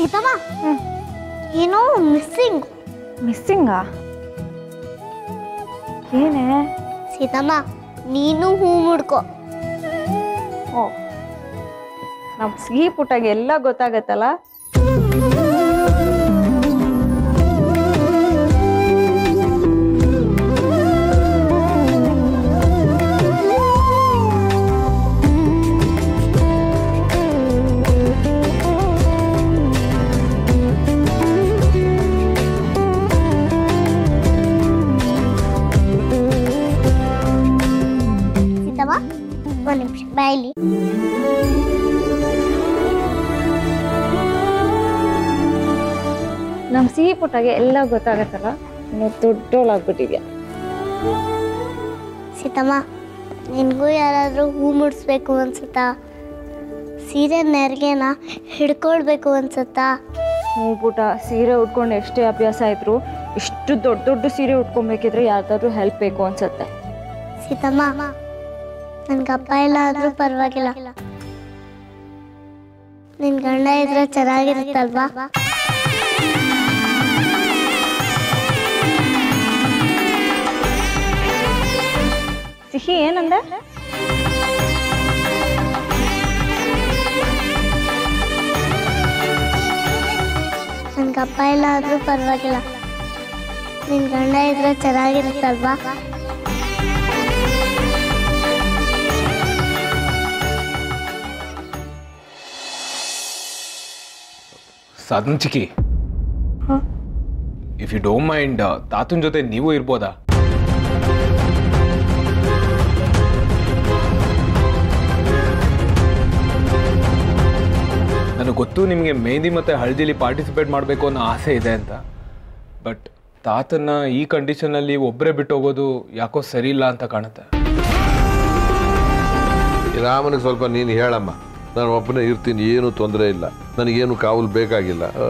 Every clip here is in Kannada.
ಸೀತಮ್ಮ ಏನೋ ಮಿಸ್ಸಿಂಗ್ ಮಿಸ್ಸಿಂಗಾ ಏನೇ ಸೀತಮ್ಮ ನೀನು ಹೂ ಮುಡ್ಕೋ ಓ ನಮ್ಮ ಸಿಹಿ ಪುಟ್ಟಾಗೆ ಎಲ್ಲ ಗೊತ್ತಾಗತ್ತಲ್ಲ ಸೀತಮ್ಮ ಒಂದು ನಿಮಿಷ ಬಾಯಲ್ಲಿ ನಮ್ಮ ಸಿಹಿ ಪುಟ್ಟಾಗೆ ಎಲ್ಲ ಗೊತ್ತಾಗತ್ತಲ್ಲ ನೀನು ದೊಡ್ಡೋಳಾಗ್ಬಿಟ್ಟಿದ್ಯಾ ಸೀತಮ್ಮ ನಿನಗೂ ಯಾರಾದರೂ ಹೂ ಮುಡಿಸ್ಬೇಕು ಅನ್ಸುತ್ತಾ ಸೀರೆ ನೆರಿಗೆನ ಹಿಡ್ಕೊಳ್ಬೇಕು ಅನ್ಸುತ್ತಾ ಹ್ಞೂ ಪುಟ ಸೀರೆ ಉಟ್ಕೊಂಡು ಎಷ್ಟೇ ಅಭ್ಯಾಸ ಇದ್ರು ಇಷ್ಟು ದೊಡ್ಡ ದೊಡ್ಡ ಸೀರೆ ಉಟ್ಕೊಬೇಕಿದ್ರೆ ಯಾರ್ದಾದ್ರೂ ಹೆಲ್ಪ್ ಬೇಕು ಅನ್ಸುತ್ತೆ ಸೀತಮ್ಮ ನನ್ಗೆ ಅಪ್ಪ ಇಲ್ಲ ಆದ್ರೂ ಪರವಾಗಿಲ್ಲ ನಿನ್ ಗಂಡ ಇದ್ರೆ ಚೆನ್ನಾಗಿರುತ್ತಲ್ವಾ ಸಿಹಿ ಏನಂದೆ ನನ್ಗೆ ಅಪ್ಪ ಇಲ್ಲ ಆದ್ರೂ ಪರವಾಗಿಲ್ಲ ನಿನ್ ಗಂಡ ಇದ್ರೆ ಚೆನ್ನಾಗಿರುತ್ತಲ್ವಾ ಸಾಧನ್ ಚಿಕ್ಕಿ ಇಫ್ ಯು ಡೋಂಟ್ ಮೈಂಡ್ ತಾತನ ಜೊತೆ ನೀವು ಇರ್ಬೋದಾ ನನಗೆ ಗೊತ್ತು ನಿಮಗೆ ಮೆಹಂದಿ ಮತ್ತು ಹಳದಿಲಿ ಪಾರ್ಟಿಸಿಪೇಟ್ ಮಾಡಬೇಕು ಅನ್ನೋ ಆಸೆ ಇದೆ ಅಂತ ಬಟ್ ತಾತನ್ನ ಈ ಕಂಡೀಷನಲ್ಲಿ ಒಬ್ಬರೇ ಬಿಟ್ಟು ಹೋಗೋದು ಯಾಕೋ ಸರಿ ಇಲ್ಲ ಅಂತ ಕಾಣುತ್ತೆ ಈ ರಾಮನಿಗೆ ಸ್ವಲ್ಪ ನೀನು ಹೇಳಮ್ಮ ನಾನು ಒಬ್ಬನೇ ಇರ್ತೀನಿ ಏನೂ ತೊಂದರೆ ಇಲ್ಲ ನನಗೇನು ಕಾವಲು ಬೇಕಾಗಿಲ್ಲ ಆ,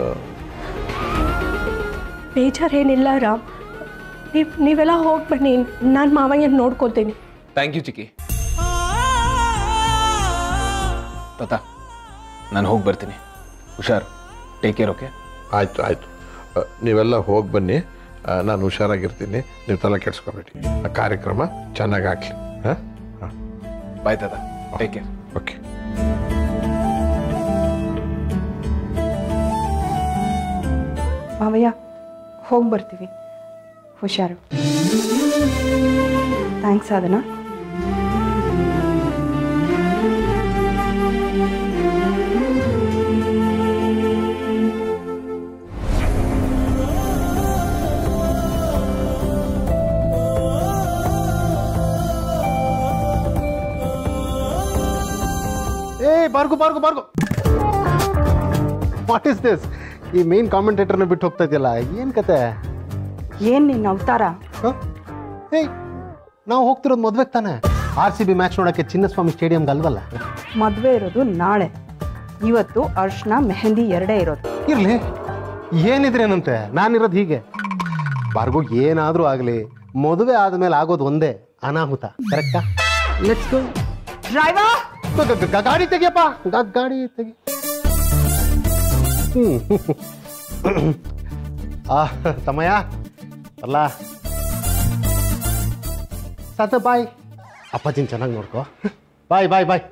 ಬೇಜಾರೇನಿಲ್ಲ ರಾಮ್ ನೀವು ನೀವೆಲ್ಲ ಹೋಗಿ ಬನ್ನಿ ನಾನು ಮಾವಯ್ಯ ನೋಡ್ಕೊತೀನಿ ಥ್ಯಾಂಕ್ ಯು ಚಿಕ್ಕಿ ತಾತ ನಾನು ಹೋಗಿ ಬರ್ತೀನಿ ಹುಷಾರು ಟೇಕ್ ಕೇರ್ ಓಕೆ ಆಯ್ತು ಆಯಿತು ನೀವೆಲ್ಲ ಹೋಗಿ ಬನ್ನಿ ಆ, ನಾನು ಹುಷಾರಾಗಿರ್ತೀನಿ ನೀವು ತಲೆ ಕೆಡ್ಸ್ಕೊಬೇಡಿ ಆ ಕಾರ್ಯಕ್ರಮ ಚೆನ್ನಾಗಿ ಆಗಲಿ ಹಾಂ ಹಾಂ ಬಾಯ್ ತಾತ ಟೇಕ್ ಕೇರ್ ಓಕೆ ಮಾವಯ್ಯ ಹೋಗಿ ಬರ್ತೀವಿ ಹುಷಾರು ಥ್ಯಾಂಕ್ಸ್ ಅದನ್ನ ಏ ಬಾರ್ಗು ಬಾರ್ಗು ಬಾರ್ಗು ವಾಟ್ ಇಸ್ ದಿಸ್ ಈ ಮೇನ್ ಕಾಮೆಂಟೇಟರ್ನ ಬಿಟ್ಟು ಹೋಗ್ತಾ ಇದೆಯಲ್ಲ ಏನು ಕತೆ ಏನು ನಿನ್ನ ಅವತಾರ ಹ? ಏಯ್ ನಾವು ಹೋಗ್ತಿರೋದು ಮದ್ವೆಗೆ ತಾನೆ ಆರ್ ಸಿ ಬಿ ಮ್ಯಾಚ್ ನೋಡೋಕ್ಕೆ ಚಿನ್ನಸ್ವಾಮಿ ಸ್ಟೇಡಿಯಂಗೆ ಅಲ್ವಲ್ಲ ಮದುವೆ ಇರೋದು ನಾಳೆ ಇವತ್ತು ಅರ್ಶನ ಮೆಹಂದಿ ಎರಡೇ ಇರೋದು ಇರಲಿ ಏನಿದ್ರೇನಂತೆ ನಾನಿರೋದು ಹೀಗೆ ಬಾರ್ಗು ಏನಾದರೂ ಆಗಲಿ ಮದುವೆ ಆದಮೇಲೆ ಆಗೋದು ಒಂದೇ ಅನಾಹುತ ಕರೆಕ್ಟಾ ಲೆಟ್ಸ್ ಗೋ ಡ್ರೈವರ್ ಗಾಡಿ ತೆಗಿಯಪ್ಪ ಗಾ- ಗಾಡಿ ತೆಗಿ ಹ್ಮ್ ಆ ಸಮಯ ಅಲ್ಲ ಸತ ಬಾಯ್ ಅಪ್ಪಾಜಿನ ಚೆನ್ನಾಗಿ ನೋಡ್ಕೋ ಬಾಯ್ ಬಾಯ್ ಬಾಯ್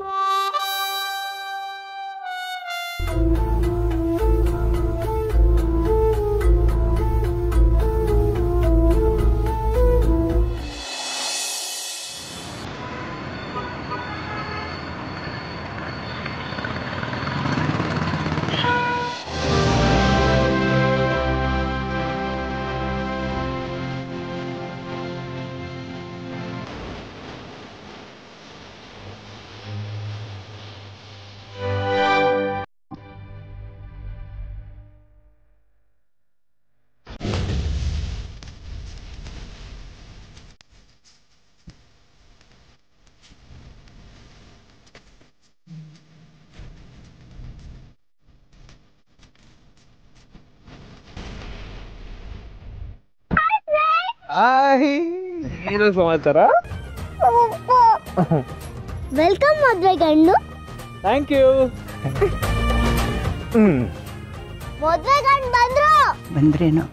ಏನು ಸಮಾಚಾರ ವೆಲ್ಕಮ್ ಮದ್ವೆ ಗಂಡು ಥ್ಯಾಂಕ್ ಯು ಮದ್ವೆ ಗಂಡ್ ಬಂದ್ರು ಬಂದ್ರೇನೋ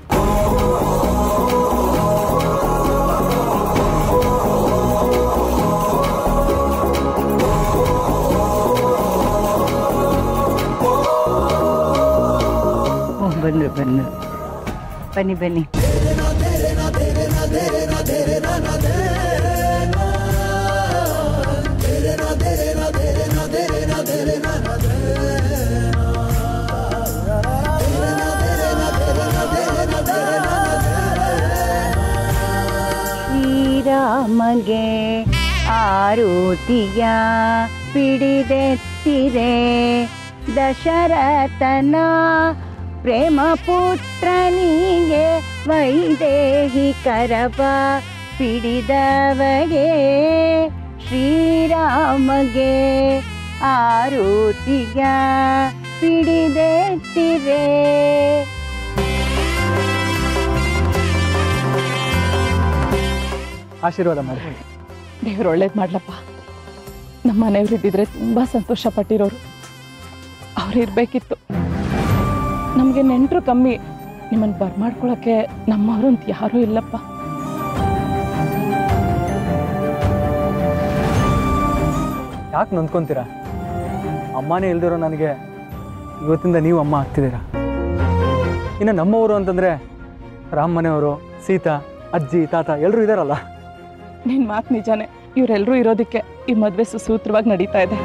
ಓ ಬಂದ್ರು ಬಂದ್ರು ಬನ್ನಿ ಬನ್ನಿ ಶ್ರೀರಾಮಗೆ ಆರುತಿಯ ಪಿಡಿದೆತ್ತಿರೆ ದಶರಥನ ಪ್ರೇಮ ಪುತ್ರನಿಗೆ ವೈದೇಹಿ ಕರಪ ಪಿಡಿದವಗೆ ಶ್ರೀರಾಮಗೆ ಆರುತಿಯ ಪಿಡಿದೆತ್ತಿರೆ ಆಶೀರ್ವಾದ ಮಾಡಿ ದೇವ್ರು ಒಳ್ಳೇದು ಮಾಡ್ಲಪ್ಪ ನಮ್ಮ ಮನೆಯವ್ರು ಇದ್ದಿದ್ರೆ ತುಂಬ ಸಂತೋಷ ಪಟ್ಟಿರೋರು ಅವ್ರು ಇರಬೇಕಿತ್ತು ನಮಗೆ ನೆಂಟರು ಕಮ್ಮಿ ನಿಮ್ಮನ್ನು ಬರ್ಮಾಡ್ಕೊಳಕ್ಕೆ ನಮ್ಮವರು ಅಂತ ಯಾರೂ ಇಲ್ಲಪ್ಪ ಯಾಕೆ ನೊಂದ್ಕೊಂತೀರಾ ಅಮ್ಮನೇ ಇಲ್ದಿರೋ ನನಗೆ ಇವತ್ತಿಂದ ನೀವು ಅಮ್ಮ ಆಗ್ತಿದ್ದೀರಾ ಇನ್ನು ನಮ್ಮವರು ಅಂತಂದರೆ ರಾಮ್ ಮನೆಯವರು ಸೀತಾ ಅಜ್ಜಿ ತಾತ ಎಲ್ಲರೂ ಇದ್ದಾರಲ್ಲ ನಿನ್ನ ಮಾತು ನಿಜಾನೇ ಇವರೆಲ್ಲರೂ ಇರೋದಕ್ಕೆ ಈ ಮದುವೆ ಸುಸೂತ್ರವಾಗಿ ನಡೀತಾ ಇದೆ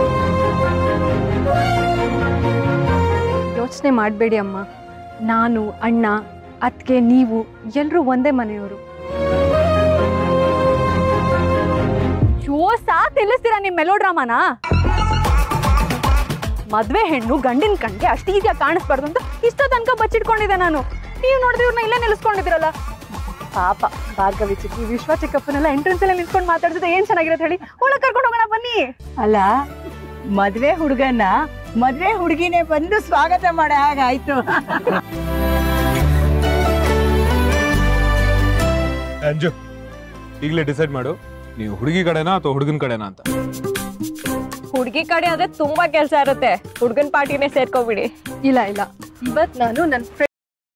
ಯೋಚನೆ ಮಾಡಬೇಡಿ ಅಮ್ಮ ನಾನು ಅಣ್ಣ ಅತ್ತಿಗೆ ನೀವು ಎಲ್ಲರೂ ಒಂದೇ ಮನೆಯವರು ಶೋ ಸಾಕ್ ನಿಲ್ಲಿಸ್ತೀರಾ ನಿಮ್ಮ ಮೆಲೋಡ್ರಾಮಾನ ಮದ್ವೆ ಹೆಣ್ಣು ಗಂಡಿನ ಕಣ್ಗೆ ಅಷ್ಟು ಈಸಿಯಾಗಿ ಕಾಣಿಸ್ಬಾರ್ದು ಅಂತ ಇಷ್ಟೋ ತನಕ ಬಚ್ಚಿಟ್ಕೊಂಡಿದ್ದೆ ನಾನು ನೀವು ನೋಡಿದ್ರೆ ಇವ್ರನ್ನ ಇಲ್ಲೇ ನಿಲ್ಲಿಸ್ಕೊಂಡಿದ್ದೀರಲ್ಲ ಪಾಪ ಭಾರ್ಗವಿ ಚಿಕ್ಕಿ ವಿಶ್ವ ಚಿಕ್ಕಪ್ಪನೆಲ್ಲ ಎಂಟ್ರೆನ್ಸ್ ಎಲ್ಲ ನಿಂತ್ಕೊಂಡು ಮಾತಾಡ್ತಿದ್ರೆ ಏನ್ ಚೆನ್ನಾಗಿರುತ್ತೆ ಹೇಳಿ ಒಳಗೆ ಕರ್ಕೊಂಡು ಹೋಗೋಣ ಬನ್ನಿ ಅಲ್ಲ ಮದ್ವೆ ಹುಡುಗನ ಮದ್ವೆ ಹುಡುಗಿನೇ ಬಂದು ಸ್ವಾಗತ ಮಾಡೋ ಹಾಗಾಯ್ತು ಅಂಜು ಈಗಲೇ ಡಿಸೈಡ್ ಮಾಡು ನೀವು ಹುಡುಗಿ ಕಡೆನಾ ಅಥವಾ ಹುಡುಗನ ಕಡೆನಾ ಅಂತ ಹುಡುಗಿ ಕಡೆ ಆದ್ರೆ ತುಂಬಾ ಕೆಲಸ ಇರುತ್ತೆ ಹುಡುಗನ್ ಪಾರ್ಟಿನೇ ಸೇರ್ಕೊಬಿಡಿ ಇಲ್ಲ ಇಲ್ಲ ಇವತ್ ನಾನು ನನ್ನ ಫ್ರೆಂಡ್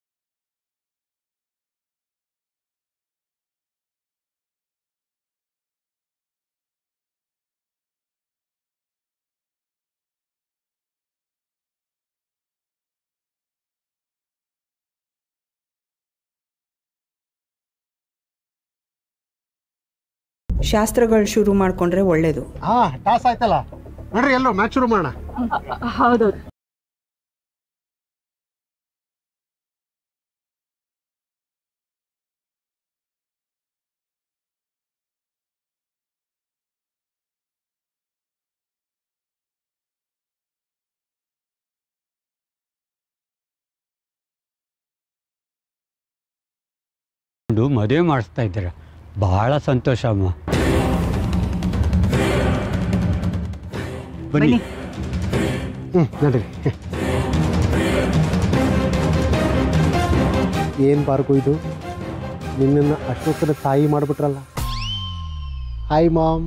ಶಾಸ್ತ್ರಗಳು ಶುರು ಮಾಡ್ಕೊಂಡ್ರೆ ಒಳ್ಳೇದು ಹಾ ಟಾಸ್ ಆಯ್ತಲ್ಲ ನೋಡ್ರಿ ಎಲ್ಲೋ ಮ್ಯಾಚ್ ಶುರು ಮಾಡೋಣ ಹೌದೌದು ಮದುವೆ ಮಾಡಿಸ್ತಾ ಇದ್ದಾರೆ ಬಹಳ ಸಂತೋಷ ಅಮ್ಮ ಬನ್ನಿ ಹ್ಮ್ ನಡ್ರಿ ಏನ್ ಬಾರ್ಗು ಇದು ನಿನ್ನನ್ನು ಅಶೋಕನ ತಾಯಿ ಮಾಡಿಬಿಟ್ರಲ್ಲ ಹಾಯ್ ಮಾಮ್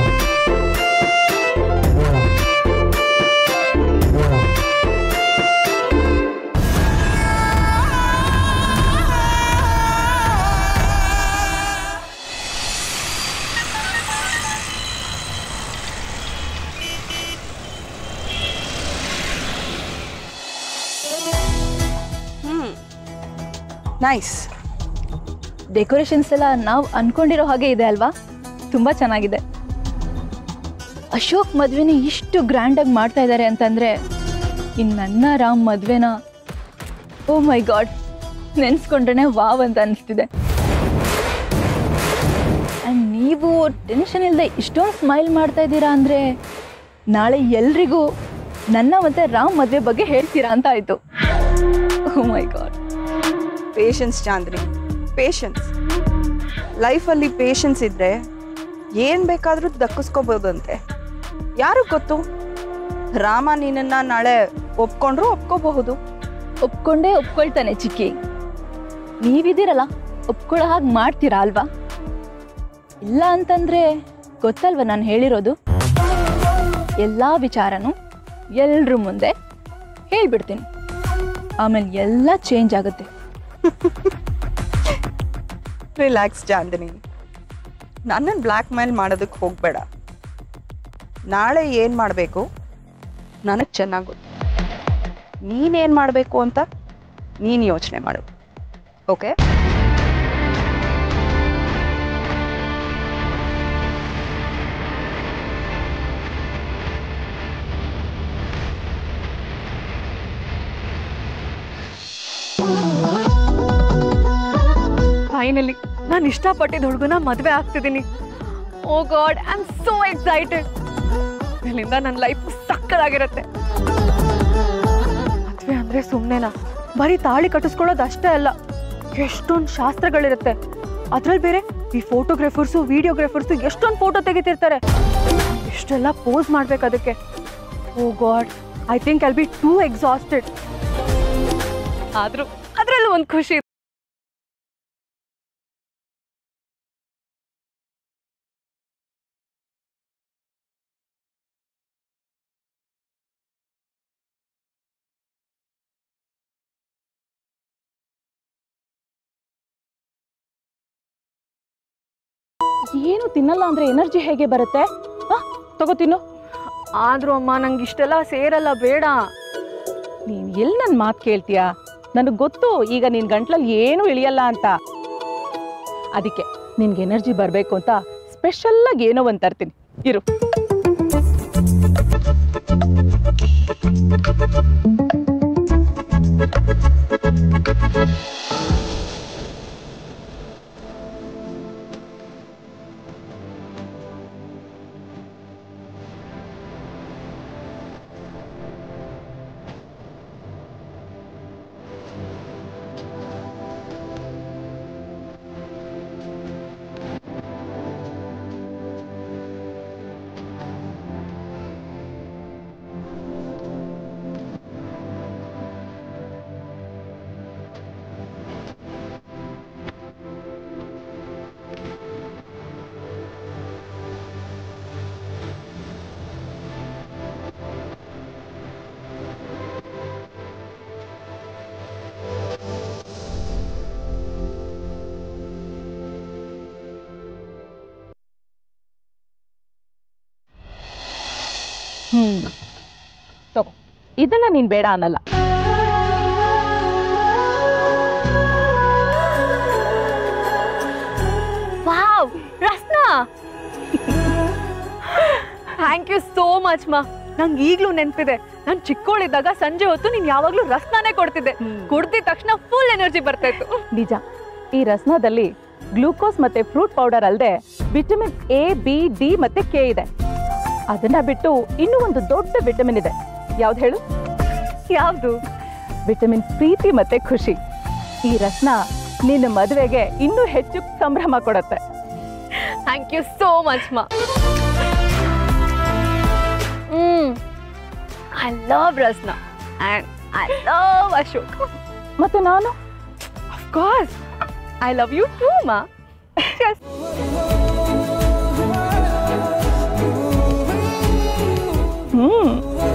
ನೈಸ್ ಡೆಕೋರೇಷನ್ಸ್ ಎಲ್ಲ ನಾವು ಅನ್ಕೊಂಡಿರೋ ಹಾಗೆ ಇದೆ ಅಲ್ವಾ ತುಂಬ ಚೆನ್ನಾಗಿದೆ ಅಶೋಕ್ ಮದ್ವೆನ ಇಷ್ಟು ಗ್ರ್ಯಾಂಡಾಗಿ ಮಾಡ್ತಾ ಇದ್ದಾರೆ ಅಂತಂದರೆ ಇನ್ನು ನನ್ನ ರಾಮ್ ಮದ್ವೆನ ಓ ಮೈ ಗಾಡ್ ನೆನೆಸ್ಕೊಂಡ್ರೆ ವಾವ್ ಅಂತ ಅನಿಸ್ತಿದೆ ಆ್ಯಂಡ್ ನೀವು ಟೆನ್ಷನ್ ಇಲ್ಲದೆ ಇಷ್ಟೊಂದು ಸ್ಮೈಲ್ ಮಾಡ್ತಾ ಇದ್ದೀರಾ ಅಂದರೆ ನಾಳೆ ಎಲ್ರಿಗೂ ನನ್ನ ಮತ್ತು ರಾಮ್ ಮದುವೆ ಬಗ್ಗೆ ಹೇಳ್ತೀರಾ ಅಂತ ಆಯಿತು oh my god patience Chandri patience ಲೈಫಲ್ಲಿ ಪೇಷನ್ಸ್ ಇದ್ರೆ ಏನು ಬೇಕಾದರೂ ದಕ್ಕಿಸ್ಕೋಬೋದಂತೆ ಯಾರು ಗೊತ್ತು ರಾಮ ನಿನ್ನನ್ನ ನಾಳೆ ಒಪ್ಕೊಂಡ್ರು ಒಪ್ಕೋಬಹುದು ಒಪ್ಕೊಂಡೇ ಒಪ್ಕೊಳ್ತಾನೆ ಚಿಕ್ಕಿ ನೀವಿದ್ದೀರಲ್ಲ ಒಪ್ಕೊಳ್ಳೋ ಹಾಗೆ ಮಾಡ್ತೀರಾ ಅಲ್ವಾ ಇಲ್ಲ ಅಂತಂದ್ರೆ ಗೊತ್ತಲ್ವ ನಾನು ಹೇಳಿರೋದು ಎಲ್ಲ ವಿಚಾರನೂ ಎಲ್ರ ಮುಂದೆ ಹೇಳ್ಬಿಡ್ತೀನಿ ಆಮೇಲೆ ಎಲ್ಲ ಚೇಂಜ್ ಆಗುತ್ತೆ ರಿಲ್ಯಾಕ್ಸ್ ಜಾಂದಿನಿ ನನ್ನನ್ನು ಬ್ಲ್ಯಾಕ್ ಮೇಲ್ ಮಾಡೋದಕ್ಕೆ ಹೋಗಬೇಡ ನಾಳೆ ಏನು ಮಾಡಬೇಕು ನನಗೆ ಚೆನ್ನಾಗಿ ಗೊತ್ತು ನೀನೇನು ಮಾಡಬೇಕು ಅಂತ ನೀನು ಯೋಚನೆ ಮಾಡು ಓಕೆ ಫೈನಲಿ ನಾನು ಇಷ್ಟಪಟ್ಟಿದ್ದ ಹುಡುಗನ ಮದುವೆ ಆಗ್ತಿದ್ದೀನಿ oh god I am so excited ಇಲ್ಲಿಂದ ನನ್ನ ಲೈಫ್ ಸಕ್ಕದಾಗಿರುತ್ತೆ ಮದುವೆ ಅಂದ್ರೆ ಸುಮ್ಮನೆನಾ ಬರೀ ತಾಳಿ ಕಟ್ಟಿಸ್ಕೊಳ್ಳೋದು ಅಷ್ಟೇ ಅಲ್ಲ ಎಷ್ಟೊಂದು ಶಾಸ್ತ್ರಗಳಿರುತ್ತೆ ಅದ್ರಲ್ಲಿ ಬೇರೆ ಈ ಫೋಟೋಗ್ರಾಫರ್ಸು ವಿಡಿಯೋಗ್ರಾಫರ್ಸು ಎಷ್ಟೊಂದು ಫೋಟೋ ತೆಗಿತಿರ್ತಾರೆ ಇಷ್ಟೆಲ್ಲ ಪೋಸ್ ಮಾಡ್ಬೇಕು ಅದಕ್ಕೆ oh god I think I'll be too exhausted ಆದ್ರೂ ಅದ್ರಲ್ಲೂ ಒಂದು ಖುಷಿ ಇದೆ. ಏನು ತಿನ್ನಲ್ಲ ಅಂದ್ರೆ ಎನರ್ಜಿ ಹೇಗೆ ಬರುತ್ತೆ ಹಾ ತಗೋ ತಿನ್ನು ಆದ್ರೂ ಅಮ್ಮ ನಂಗೆ ಇಷ್ಟೆಲ್ಲ ಸೇರಲ್ಲ ಬೇಡ ನೀನ್ ಎಲ್ಲಿ ನನ್ನ ಮಾತು ಕೇಳ್ತೀಯಾ ನನಗೆ ಗೊತ್ತು ಈಗ ನಿನ್ ಗಂಟ್ಲಲ್ಲಿ ಏನು ಇಳಿಯಲ್ಲ ಅಂತ ಅದಕ್ಕೆ ನಿನ್ಗೆ ಎನರ್ಜಿ ಬರಬೇಕು ಅಂತ ಸ್ಪೆಷಲ್ ಆಗಿ ಏನೋ ಒಂದು ತರ್ತೀನಿ ಇರು ಹ್ಮ್ ತಗೋ ಇದನ್ನ ನೀನ್ ಬೇಡ ಅನ್ನಲ್ಲ wow Rasna thank you so much ma ನಂಗೆ ಈಗಲೂ ನೆನಪಿದೆ ನಾನು ಚಿಕ್ಕವಳಿದ್ದಾಗ ಸಂಜೆ ಹೊತ್ತು ನೀನು ಯಾವಾಗಲೂ ರಸ್ನಾನೇ ಕೊಡ್ತಿದ್ದೆ ಕುಡ್ದಿದ ತಕ್ಷಣ ಫುಲ್ ಎನರ್ಜಿ ಬರ್ತಾ ಇತ್ತು ನಿಜ ಈ ರಸ್ನದಲ್ಲಿ ಗ್ಲೂಕೋಸ್ ಮತ್ತೆ ಫ್ರೂಟ್ ಪೌಡರ್ ಅಲ್ಲದೆ ವಿಟಮಿನ್ ಎ ಬಿ ಡಿ ಮತ್ತೆ ಕೆ ಇದೆ ಅದನ್ನ ಬಿಟ್ಟು ಇನ್ನೂ ಒಂದು ದೊಡ್ಡ ವಿಟಮಿನ್ ಇದೆ ಯಾವ್ದು ಹೇಳು ಯಾವುದು ವಿಟಮಿನ್ ಪ್ರೀತಿ ಮತ್ತೆ ಖುಷಿ ಈ ರಸ್ನ ನಿನ್ನ ಮದುವೆಗೆ ಇನ್ನೂ ಹೆಚ್ಚು ಸಂಭ್ರಮ ಕೊಡುತ್ತೆ thank you so much ma hmm I love Rasna and I love Ashok ಮತ್ತೆ ನಾನು of course I love you too ma hmm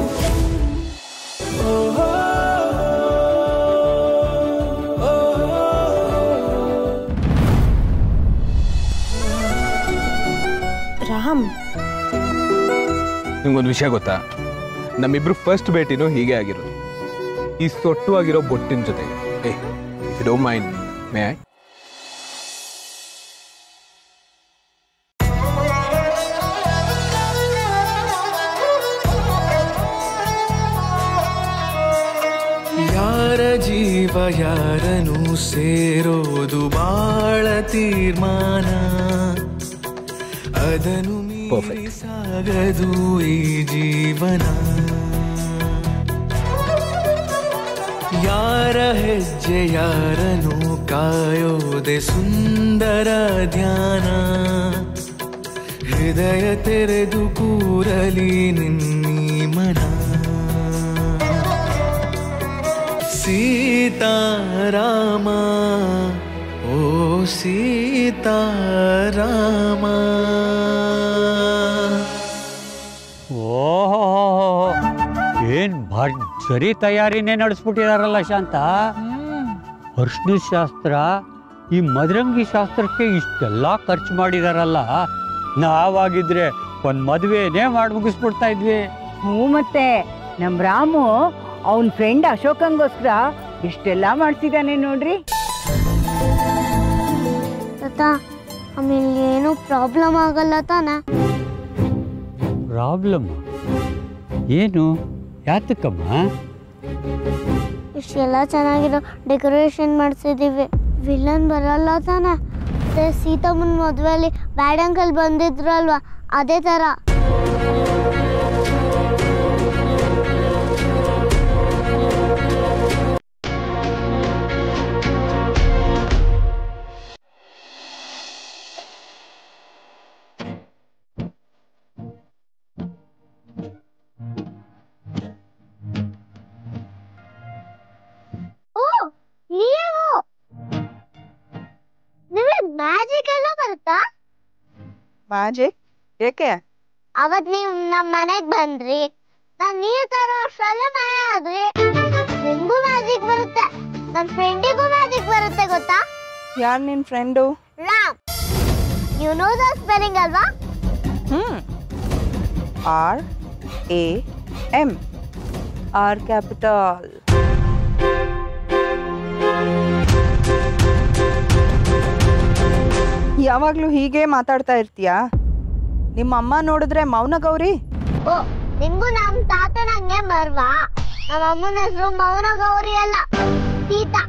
Ram ನಿಮ್ಗೊಂದು ವಿಷಯ ಗೊತ್ತಾ ನಮ್ಮಿಬ್ರು ಫಸ್ಟ್ ಭೇಟಿನೂ ಹೀಗೆ ಆಗಿರೋದು ಈ ಸೊಟ್ಟು ಆಗಿರೋ ಬೊಟ್ಟಿನ ಜೊತೆ ಏ ಡೋ ಮೈಂಡ್ ಮೇ ಐ ಯಾರ ಜೀವ ಯಾರನು ಸೇರೋದು ಬಾಳ ತೀರ್ಮಾನ ಅದನ್ನು ಮೀರಿ ಸಾಗದು ಈ ಜೀವನ ಯಾರ ಹೆಜ್ಜೆ ಯಾರನು ಕಾಯೋದೆ ಸುಂದರ ಧ್ಯಾನ ಹೃದಯ ತೆರೆದು ಕೂರಲಿ ನಿನ್ನೀ ಮನ ಸೀತಾರಾಮ ಓ ಸೀತಾರಾಮ ಓಹೋ ಏನ್ ಭರ್ಜರಿ ಸರಿ ತಯಾರಿನೇ ನಡೆಸ್ಬಿಟ್ಟಿದಾರಲ್ಲ ಶಾಂತ ಅರ್ಶಿನ ಶಾಸ್ತ್ರ ಈ ಮದರಂಗಿ ಶಾಸ್ತ್ರಕ್ಕೆ ಇಷ್ಟೆಲ್ಲ ಖರ್ಚು ಮಾಡಿದಾರಲ್ಲ ನಾವಾಗಿದ್ರೆ ಒಂದ್ ಮದ್ವೆನೇ ಮಾಡಿ ಮುಗಿಸ್ಬಿಡ್ತಾ ಇದ್ವಿ ಹ್ಞೂ ಮತ್ತೆ ನಮ್ ರಾಮು ಅವನ್ ಫ್ರೆಂಡ್ ಅಶೋಕಂಗೋಸ್ಕರ ಇಷ್ಟೆಲ್ಲ ಮಾಡ್ತಿದ್ದಾನೆ ನೋಡ್ರಿ ತಾತ ಆಮೇಲೆ ಏನು ಪ್ರಾಬ್ಲಮ್ ಆಗಲ್ಲ ತಾನೆ ಪ್ರಾಬ್ಲಮ್ ಏನು ಯಾತಕ್ಕಮ್ಮ ಇಷ್ಟೆಲ್ಲ ಚೆನ್ನಾಗಿರೋ ಡೆಕೋರೇಷನ್ ಮಾಡಿಸಿದೀವಿ ವಿಲನ್ ಬರಲ್ಲ ತಾನೆ ಅದೇ ಸೀತಮ್ಮನ ಮದುವೆಯಲ್ಲಿ ಬ್ಯಾಡ್ ಅಂಕಲ್ ಬಂದಿದ್ರಲ್ವಾ ಅದೇ ಥರ ಓ ನೀವು ನಿಮಗೆ ಮ್ಯಾಜಿಕ್ ಎಲ್ಲ ಬರುತ್ತಾ ಮ್ಯಾಜಿಕ್ ಏಕೆ ಅವತ್ ನೀವು ನಮ್ಮ ಮನೆಗ್ ಬಂದ್ರಿ ನಾನ್ ನೀರ್ ತರೋ ಅಷ್ಟ್ರಲ್ಲೇ ಮನೆ ಆದ್ರಿ ನಿಮ್ಗೂ ಮ್ಯಾಜಿಕ್ ಬರುತ್ತೆ ನನ್ ಫ್ರೆಂಡಿಗೂ ಮ್ಯಾಜಿಕ್ ಬರುತ್ತೆ ಗೊತ್ತಾ ಯಾರು ನಿನ್ನ friend Ram you know the spelling ಅಲ್ವಾ hmm R A M R capital ಯಾವಾಗಲೂ ಹೀಗೆ ಮಾತಾಡ್ತಾ ಇರ್ತೀಯಾ ನಿಮ್ಮ ಅಮ್ಮ ನೋಡಿದ್ರೆ ಮೌನ ಗೌರಿ ಓ ನಿಮ್ಗೂ ನಮ್ ತಾತನ ಹಂಗೆ ಬರ್ವಾ ನಮ್ಮ ಅಮ್ಮನ ಹೆಸರು ಮೌನ ಗೌರಿ ಅಲ್ಲ ಸೀತಾ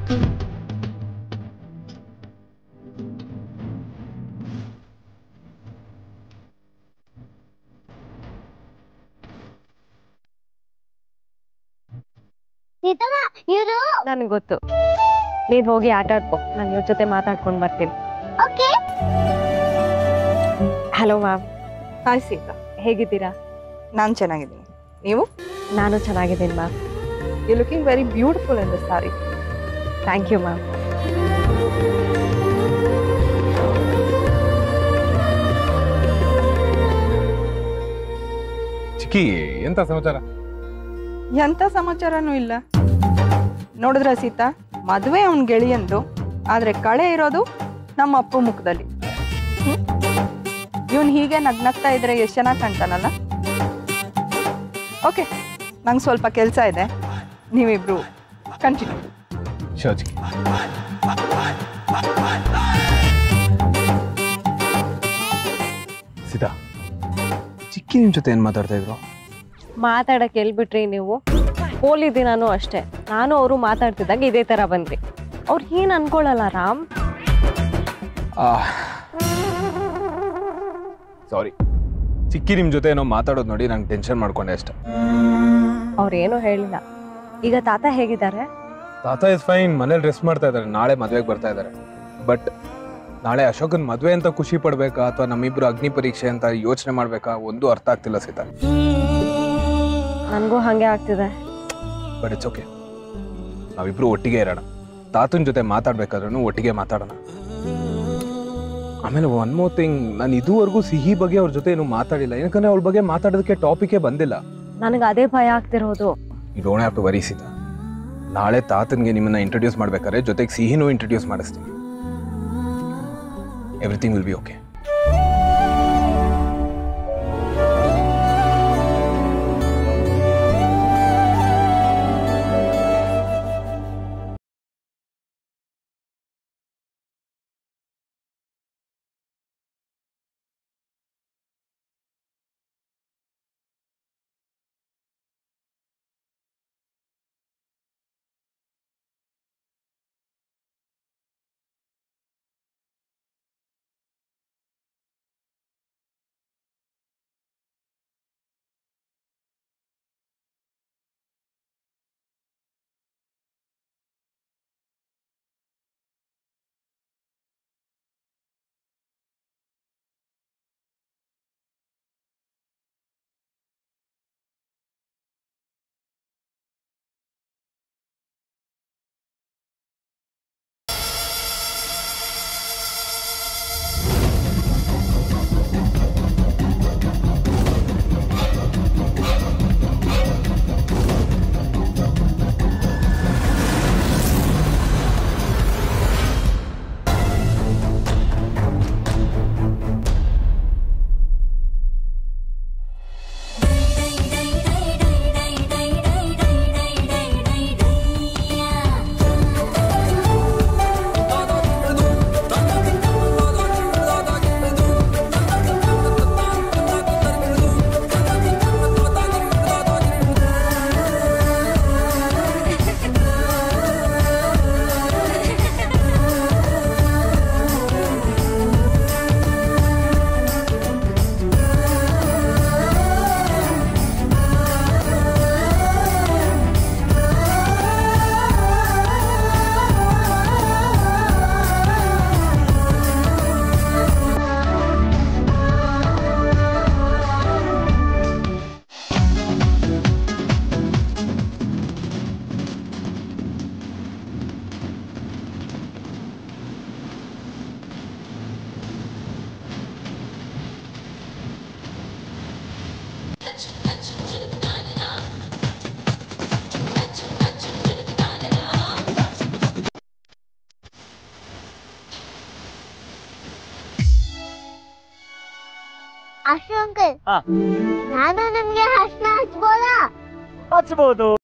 ಸೀತಮ್ಮ ಇವರು ನನಗೆ ಗೊತ್ತು ನೀನು ಹೋಗಿ ಆಟ ಆಡ್ಕೊ ನಾನು ಇವ್ರ ಜೊತೆ ಮಾತಾಡ್ಕೊಂಡು ಬರ್ತೀನಿ okay hello ma'am hi Sita ಹೇಗಿದ್ದೀರಾ ನಾನು ಚೆನ್ನಾಗಿದ್ದೀನಿ ನೀವು ನಾನು ಚೆನ್ನಾಗಿದ್ದೀನಿ ma'am you looking very beautiful in the sari thank you ma'am ಚಿಕ್ಕಿ ಎಂತ ಸಮಾಚಾರ ಎಂಥ ಸಮಾಚಾರನೂ ಇಲ್ಲ ನೋಡಿದ್ರ ಸೀತಾ ಮದುವೆ ಅವನ ಗೆಳೆಯಂದು ಆದರೆ ಕಳೆ ಇರೋದು ನಮ್ಮ ಅಪ್ಪು ಮುಖದಲ್ಲಿ ಇವನು ಹೀಗೆ ನಗ್ನಗ್ತಾ ಇದ್ರೆ ಎಷ್ಟು ಚೆನ್ನಾಗಿ ಕಾಣ್ತಾನಲ್ಲ ಓಕೆ ನಂಗೆ ಸ್ವಲ್ಪ ಕೆಲಸ ಇದೆ ನೀವಿಬ್ರು ಕಂಟಿನ್ಯೂ ಶೋ ಚಿಕ್ಕಿ ಸೀತಾ ಚಿಕ್ಕಿ ನಿಮ್ ಜೊತೆ ಏನ್ ಮಾತಾಡ್ತಾ ಇದ್ರು ಮಾತಾಡಕ್ಕೆ ಎಲ್ಬಿಟ್ರಿ ನೀವು ಹೋಲಿದ್ದಿ ನಾನು ಅಷ್ಟೇ ನಾನು ಅವರು ಮಾತಾಡ್ತಿದ್ದಾಗ ಇದೇ ಥರ ಬಂದ್ರಿ ಅವ್ರು ಏನು ಅನ್ಕೊಳ್ಳಲ್ಲ ರಾಮ್ ಸಾರಿ ಚಿಕ್ಕಿ ನಿಮ್ ಜೊತೆ ಏನೋ ಮಾತಾಡೋದು ನೋಡಿ ನಂಗೆ ಟೆನ್ಷನ್ ಮಾಡ್ಕೊಂಡೆ ಅಷ್ಟೆ ಅವ್ರೇನು ಹೇಳಿಲ್ಲ ಈಗ ತಾತ ಹೇಗಿದ್ದಾರೆ ತಾತ ಇಸ್ ಫೈನ್ ಮನೇಲಿ ರೆಸ್ಟ್ ಮಾಡ್ತಾ ಇದ್ದಾರೆ ನಾಳೆ ಮದ್ವೆಗೆ ಬರ್ತಾ ಇದ್ದಾರೆ ಬಟ್ ನಾಳೆ ಅಶೋಕನ್ ಮದ್ವೆ ಅಂತ ಖುಷಿ ಪಡ್ಬೇಕಾ ಅಥವಾ ನಮ್ಮಿಬ್ರು ಅಗ್ನಿ ಪರೀಕ್ಷೆ ಅಂತ ಯೋಚನೆ ಮಾಡ್ಬೇಕಾ ಒಂದು ಅರ್ಥ ಆಗ್ತಿಲ್ಲ ಸೀತಾ ನನಗೂ ಹಾಗೆ ಆಗ್ತಿದೆ ಬಟ್ ಇಟ್ಸ್ ಓಕೆ ನಾವಿಬ್ರು ಒಟ್ಟಿಗೆ ಇರೋಣ ತಾತನ ಜೊತೆ ಮಾತಾಡ್ಬೇಕಾದ್ರೂ ಒಟ್ಟಿಗೆ ಮಾತಾಡೋಣ ಆಮೇಲೆ ಒನ್ ಮೋರ್ ಥಿಂಗ್ ನಾನು ಇದುವರೆಗೂ ಸಿಹಿ ಬಗ್ಗೆ ಅವ್ರ ಜೊತೆ ಏನು ಮಾತಾಡಿಲ್ಲ ಯಾಕಂದ್ರೆ ಅವ್ಳ ಬಗ್ಗೆ ಮಾತಾಡೋದಕ್ಕೆ ಟಾಪಿಕೇ ಬಂದಿಲ್ಲ ನನಗೆ ಅದೇ ಭಯ ಆಗ್ತಿರೋದು you don't have to worry Sita ನಾಳೆ ತಾತನ್ಗೆ ನಿಮ್ಮನ್ನ ಇಂಟ್ರೊಡ್ಯೂಸ್ ಮಾಡ್ಬೇಕಾದ್ರೆ ಜೊತೆಗೆ ಸಿಹಿನೂ ಇಂಟ್ರೊಡ್ಯೂಸ್ ಮಾಡಿಸ್ತೀನಿ everything will be okay Ashu uncle ಹಾ ನಾನು ನಿಮ್ಗೆ ಹರ್ಷಣ ಹಚ್ಬೋದಾ ಹಚ್ಬೋದು